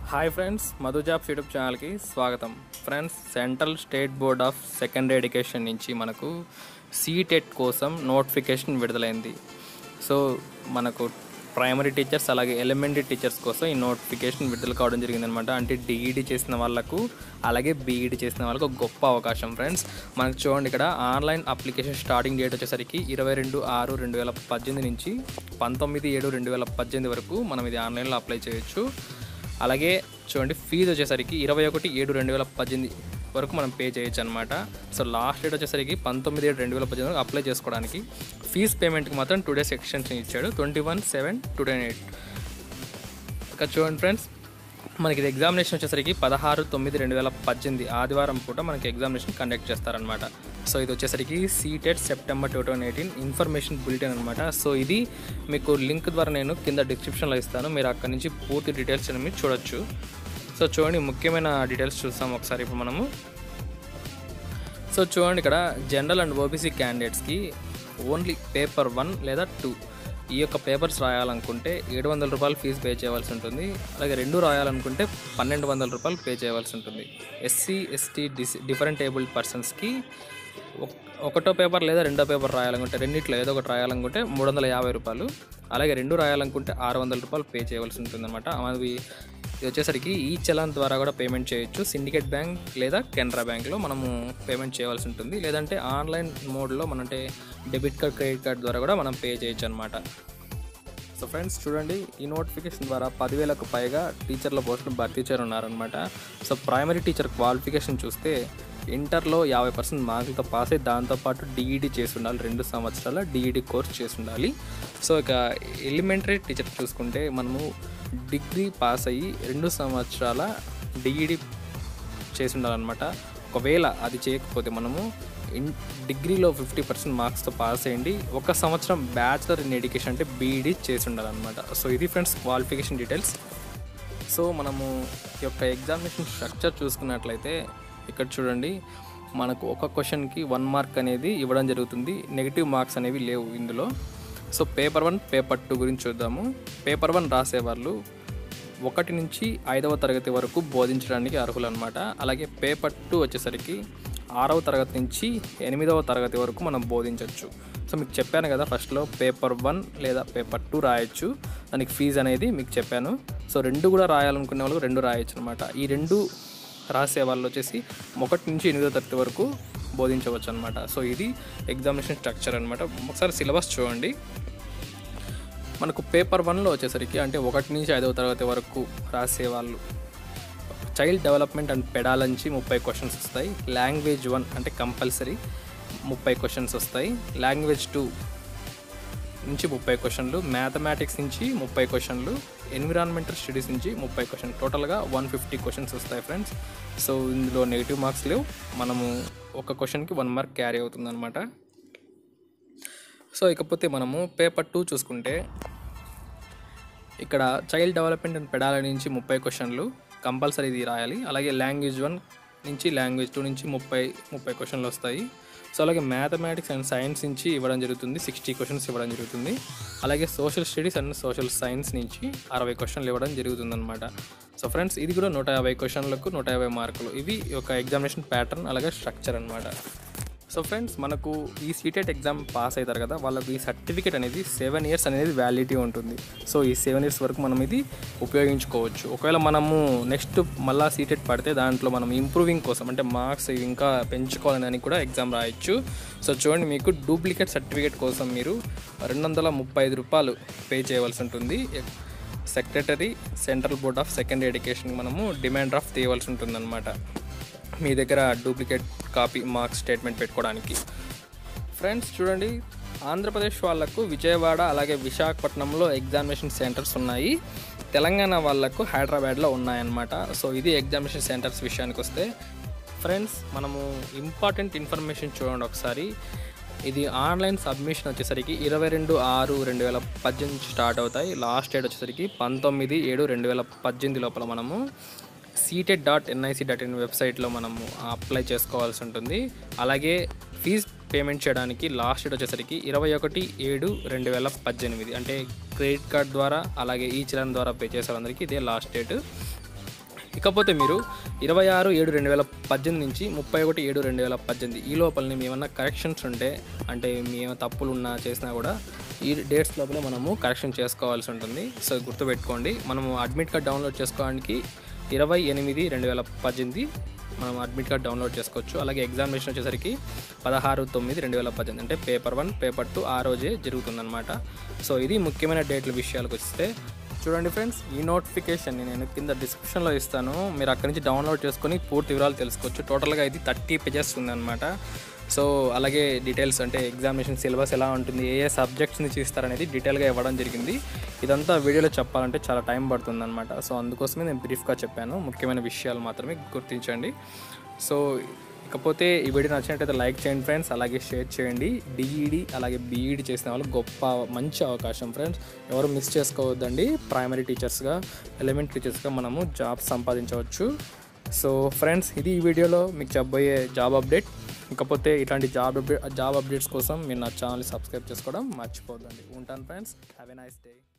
hi friends Madhu jobs YouTube ఛానల్కి స్వాగతం friends central state board of secondary education నుంచి మనకు సీటెట్ కోసం నోటిఫికేషన్ విడుదలైంది సో మనకు ప్రైమరీ టీచర్స్ అలాగే ఎలిమెంటరీ టీచర్స్ కోసం ఈ నోటిఫికేషన్ విడుదల కావడం జరిగిందనమాట అంటే డిఈడి చేసిన వాళ్ళకు అలాగే బీఈడి చేసిన వాళ్ళకు ఒక గొప్ప అవకాశం ఫ్రెండ్స్ మనకు చూడండి ఇక్కడ ఆన్లైన్ అప్లికేషన్ స్టార్టింగ్ డేట్ వచ్చేసరికి ఇరవై రెండు ఆరు రెండు వేల పద్దెనిమిది నుంచి పంతొమ్మిది ఏడు రెండు వేల పద్దెనిమిది వరకు మనం ఇది ఆన్లైన్లో అప్లై చేయొచ్చు అలాగే చూడండి ఫీజు వచ్చేసరికి ఇరవై ఒకటి ఏడు రెండు వేల పద్దెనిమిది వరకు మనం పే చేయొచ్చు అనమాట సో లాస్ట్ డేట్ వచ్చేసరికి పంతొమ్మిది ఏడు రెండు వేల పద్దెనిమిది వరకు అప్లై చేసుకోవడానికి ఫీజ్ పేమెంట్కి మాత్రం టూ డేస్ ఎక్స్టెన్షన్ ఇచ్చాడు twenty one seven two ten eight ఇక చూడండి ఫ్రెండ్స్ మనకి ఇది ఎగ్జామినేషన్ వచ్చేసరికి పదహారు తొమ్మిది రెండు వేల పద్దెనిమిది ఆదివారం పూట మనకి ఎగ్జామినేషన్ కండక్ట్ చేస్తారనమాట సో ఇది వచ్చేసరికి CTET September two thousand eighteen information bulletin అనమాట సో ఇది మీకు లింక్ ద్వారా నేను కింద డిస్క్రిప్షన్లో ఇస్తాను మీరు అక్కడి నుంచి పూర్తి డీటెయిల్స్ అనేవి చూడొచ్చు సో చూడండి ముఖ్యమైన డీటెయిల్స్ చూస్తాం ఒకసారి ఇప్పుడు మనము సో చూడండి ఇక్కడ జనరల్ అండ్ ఓబీసీ క్యాండిడేట్స్కి ఓన్లీ పేపర్ వన్ లేదా టూ ఈ యొక్క పేపర్స్ రాయాలనుకుంటే ఏడు వందల రూపాయలు ఫీజు పే చేయవలసి ఉంటుంది అలాగే రెండు రాయాలనుకుంటే పన్నెండు వందల రూపాయలు పే చేయవలసి ఉంటుంది SC ST dis different abled పర్సన్స్కి ఒక- ఒకటో పేపర్ లేదా రెండో పేపర్ రాయాలనుకుంటే రెండిట్లో ఏదో ఒకటి రాయాలనుకుంటే మూడు వందల యాభై రూపాయలు అలాగే రెండు రాయాలనుకుంటే ఆరు వందల రూపాయలు పే చేయవలసి ఉంటుంది అనమాట అవి ఇది వచ్చేసరికి ఈ చలాన్ ద్వారా కూడా పేమెంట్ చేయొచ్చు సిండికేట్ బ్యాంక్ లేదా కెనరా బ్యాంక్లో మనము పేమెంట్ చేయవలసి ఉంటుంది లేదంటే ఆన్లైన్ మోడ్లో మన అంటే డెబిట్ కార్డ్ క్రెడిట్ కార్డ్ ద్వారా కూడా మనం పే చేయొచ్చు అనమాట సో ఫ్రెండ్స్ చూడండి ఈ నోటిఫికేషన్ ద్వారా పదివేలకు పైగా టీచర్ల పోస్టులు భర్తీ చేయనున్నారనమాట సో ప్రైమరీ టీచర్ క్వాలిఫికేషన్ చూస్తే ఇంటర్లో యాభై పర్సెంట్ మార్కులతో పాస్ అయ్యి దాంతోపాటు డిఈడి చేసి ఉండాలి రెండు సంవత్సరాల డిఈడి కోర్స్ చేసి ఉండాలి సో ఇక ఎలిమెంటరీ టీచర్ చూసుకుంటే మనము డిగ్రీ పాస్ అయ్యి రెండు సంవత్సరాల డిఈడి చేసి ఉండాలన్నమాట ఒకవేళ అది చేయకపోతే మనము ఇన్ డిగ్రీలో ఫిఫ్టీ పర్సెంట్ మార్క్స్తో పాస్ అయ్యండి ఒక సంవత్సరం బ్యాచిలర్ ఇన్ ఎడ్యుకేషన్ అంటే బీఈడి చేసి ఉండాలన్నమాట సో ఇది ఫ్రెండ్స్ క్వాలిఫికేషన్ డీటెయిల్స్ సో మనము ఈ యొక్క ఎగ్జామినేషన్ స్ట్రక్చర్ చూసుకున్నట్లయితే ఇక్కడ చూడండి మనకు ఒక క్వశ్చన్కి వన్ మార్క్ అనేది ఇవ్వడం జరుగుతుంది నెగిటివ్ మార్క్స్ అనేవి లేవు ఇందులో so paper one paper two గురించి చూద్దాము పేపర్ వన్ రాసేవాళ్ళు ఒకటి నుంచి ఐదవ తరగతి వరకు బోధించడానికి అర్హులు అనమాట అలాగే పేపర్ టూ వచ్చేసరికి ఆరవ తరగతి నుంచి ఎనిమిదవ తరగతి వరకు మనం బోధించవచ్చు సో మీకు చెప్పాను కదా ఫస్ట్లో పేపర్ వన్ లేదా పేపర్ టూ రాయొచ్చు దానికి ఫీజు అనేది మీకు చెప్పాను సో రెండు కూడా రాయాలనుకునే వాళ్ళు రెండు రాయొచ్చు అనమాట ఈ రెండు రాసే వాళ్ళు వచ్చేసి ఒకటి నుంచి ఎనిమిదో తరగతి వరకు బోధించవచ్చు అనమాట సో ఇది ఎగ్జామినేషన్ స్ట్రక్చర్ అనమాట ఒకసారి సిలబస్ చూడండి మనకు పేపర్ వన్లో వచ్చేసరికి అంటే ఒకటి నుంచి ఐదవ తరగతి వరకు రాసేవాళ్ళు చైల్డ్ డెవలప్మెంట్ అండ్ పెడాలంచి ముప్పై క్వశ్చన్స్ వస్తాయి లాంగ్వేజ్ వన్ అంటే కంపల్సరీ ముప్పై క్వశ్చన్స్ వస్తాయి లాంగ్వేజ్ టూ నుంచి ముప్పై క్వశ్చన్లు మ్యాథమెటిక్స్ నుంచి ముప్పై క్వశ్చన్లు ఎన్విరాన్మెంటల్ స్టడీస్ నుంచి ముప్పై క్వశ్చన్ టోటల్గా వన్ ఫిఫ్టీ క్వశ్చన్స్ వస్తాయి ఫ్రెండ్స్ సో ఇందులో నెగిటివ్ మార్క్స్ లేవు మనము ఒక క్వశ్చన్కి వన్ మార్క్ క్యారీ అవుతుందన్నమాట సో ఇకపోతే మనము పేపర్ టూ చూసుకుంటే ఇక్కడ చైల్డ్ డెవలప్మెంట్ అండ్ పెడాల నుంచి ముప్పై క్వశ్చన్లు కంపల్సరీ ఇది రాయాలి అలాగే లాంగ్వేజ్ వన్ నుంచి లాంగ్వేజ్ టూ నుంచి ముప్పై ముప్పై క్వశ్చన్లు వస్తాయి సో అలాగే మ్యాథమెటిక్స్ అండ్ సైన్స్ నుంచి ఇవ్వడం జరుగుతుంది సిక్స్టీ క్వశ్చన్స్ ఇవ్వడం జరుగుతుంది అలాగే social studies and social science నుంచి అరవై క్వశ్చన్లు ఇవ్వడం జరుగుతుంది అనమాట సో ఫ్రెండ్స్ ఇది కూడా నూట యాభై క్వశ్చన్లకు నూట యాభై మార్కులు ఇవి ఒక ఎగ్జామినేషన్ ప్యాటర్న్ అలాగే స్ట్రక్చర్ అనమాట సో ఫ్రెండ్స్ మనకు ఈ సీటెట్ ఎగ్జామ్ పాస్ అవుతారు కదా వాళ్ళకు ఈ సర్టిఫికేట్ అనేది సెవెన్ ఇయర్స్ అనేది వ్యాలిడిటీ ఉంటుంది సో ఈ సెవెన్ ఇయర్స్ వరకు మనం ఇది ఉపయోగించుకోవచ్చు ఒకవేళ మనము నెక్స్ట్ మళ్ళా సీటెట్ పడితే దాంట్లో మనం ఇంప్రూవింగ్ కోసం అంటే మార్క్స్ ఇంకా పెంచుకోవాలని కూడా ఎగ్జామ్ రాయొచ్చు సో చూడండి మీకు డూప్లికేట్ సర్టిఫికేట్ కోసం మీరు రెండు వందల ముప్పై ఐదు రూపాయలు పే చేయవలసి ఉంటుంది secretary central board of secondary education మనము డిమాండ్ డ్రాఫ్ట్ తీయవలసి ఉంటుందన్నమాట మీ దగ్గర డూప్లికేట్ కాపీ మార్క్స్ స్టేట్మెంట్ పెట్టుకోవడానికి ఫ్రెండ్స్ చూడండి ఆంధ్రప్రదేశ్ వాళ్ళకు విజయవాడ అలాగే విశాఖపట్నంలో ఎగ్జామినేషన్ సెంటర్స్ ఉన్నాయి తెలంగాణ వాళ్ళకు హైదరాబాద్లో ఉన్నాయన్నమాట సో ఇది ఎగ్జామినేషన్ సెంటర్స్ విషయానికి వస్తే ఫ్రెండ్స్ మనము ఇంపార్టెంట్ ఇన్ఫర్మేషన్ చూడండి ఒకసారి ఇది ఆన్లైన్ సబ్మిషన్ వచ్చేసరికి ఇరవై రెండు ఆరు రెండు వేల పద్దెనిమిది నుంచి స్టార్ట్ అవుతాయి లాస్ట్ డేట్ వచ్చేసరికి పంతొమ్మిది ఏడు రెండు వేల పద్దెనిమిది లోపల మనము CTET dot NIC dot in వెబ్సైట్లో మనము అప్లై చేసుకోవాల్సి ఉంటుంది అలాగే ఫీజ్ పేమెంట్ చేయడానికి లాస్ట్ డేట్ వచ్చేసరికి ఇరవై ఒకటి ఏడు రెండు వేల పద్దెనిమిది అంటే క్రెడిట్ కార్డ్ ద్వారా అలాగే ఈ చలన్ ద్వారా పే చేసే వాళ్ళందరికీ ఇదే లాస్ట్ డేట్ ఇకపోతే మీరు ఇరవై ఆరు ఏడు రెండు వేల పద్దెనిమిది నుంచి ముప్పై ఒకటి ఏడు రెండు వేల పద్దెనిమిది ఈ లోపలనే మీ ఏమన్నా కరెక్షన్స్ ఉంటే అంటే మీ ఏమైనా తప్పులు ఉన్నా చేసినా కూడా ఈ డేట్స్ లోపలే మనము కరెక్షన్ చేసుకోవాల్సి ఉంటుంది సో గుర్తుపెట్టుకోండి మనము అడ్మిట్ కార్డ్ డౌన్లోడ్ చేసుకోవడానికి ఇరవై ఎనిమిది రెండు వేల పద్దెనిమిది మనం అడ్మిట్ కార్డ్ డౌన్లోడ్ చేసుకోవచ్చు అలాగే ఎగ్జామినేషన్ వచ్చేసరికి పదహారు తొమ్మిది రెండు వేల పద్దెనిమిది అంటే పేపర్ వన్ పేపర్ టూ ఆ రోజే జరుగుతుందన్నమాట సో ఇది ముఖ్యమైన డేట్ల విషయాలకు వస్తే చూడండి ఫ్రెండ్స్ ఈ నోటిఫికేషన్ నేను కింద డిస్క్రిప్షన్లో ఇస్తాను మీరు అక్కడి నుంచి డౌన్లోడ్ చేసుకొని పూర్తి వివరాలు తెలుసుకోవచ్చు టోటల్గా ఇది థర్టీ పేజెస్ ఉందన్నమాట సో అలాగే డీటెయిల్స్ అంటే ఎగ్జామినేషన్ సిలబస్ ఎలా ఉంటుంది ఏ ఏ సబ్జెక్ట్స్ నుంచి ఇస్తారనేది డీటెయిల్గా ఇవ్వడం జరిగింది ఇదంతా వీడియోలో చెప్పాలంటే చాలా టైం పడుతుంది అనమాట సో అందుకోసమే నేను బ్రీఫ్గా చెప్పాను ముఖ్యమైన విషయాలు మాత్రమే గుర్తించండి సో ఇకపోతే ఈ వీడియో నచ్చినట్టయితే లైక్ చేయండి ఫ్రెండ్స్ అలాగే షేర్ చేయండి డిఈడి అలాగే బీఈడి చేసిన వాళ్ళు గొప్ప మంచి అవకాశం ఫ్రెండ్స్ ఎవరు మిస్ చేసుకోవద్దండి ప్రైమరీ టీచర్స్గా ఎలిమెంటరీ టీచర్స్గా మనము జాబ్ సంపాదించవచ్చు సో ఫ్రెండ్స్ ఇది ఈ వీడియోలో మీకు చెప్పబోయే జాబ్ అప్డేట్ ఇకపోతే ఇట్లాంటి జాబ్ అప్డేట్ జాబ్ అప్డేట్స్ కోసం మీరు నా ఛానల్ సబ్స్క్రైబ్ చేసుకోవడం మర్చిపోద్దండి ఉంటాను friends have a nice day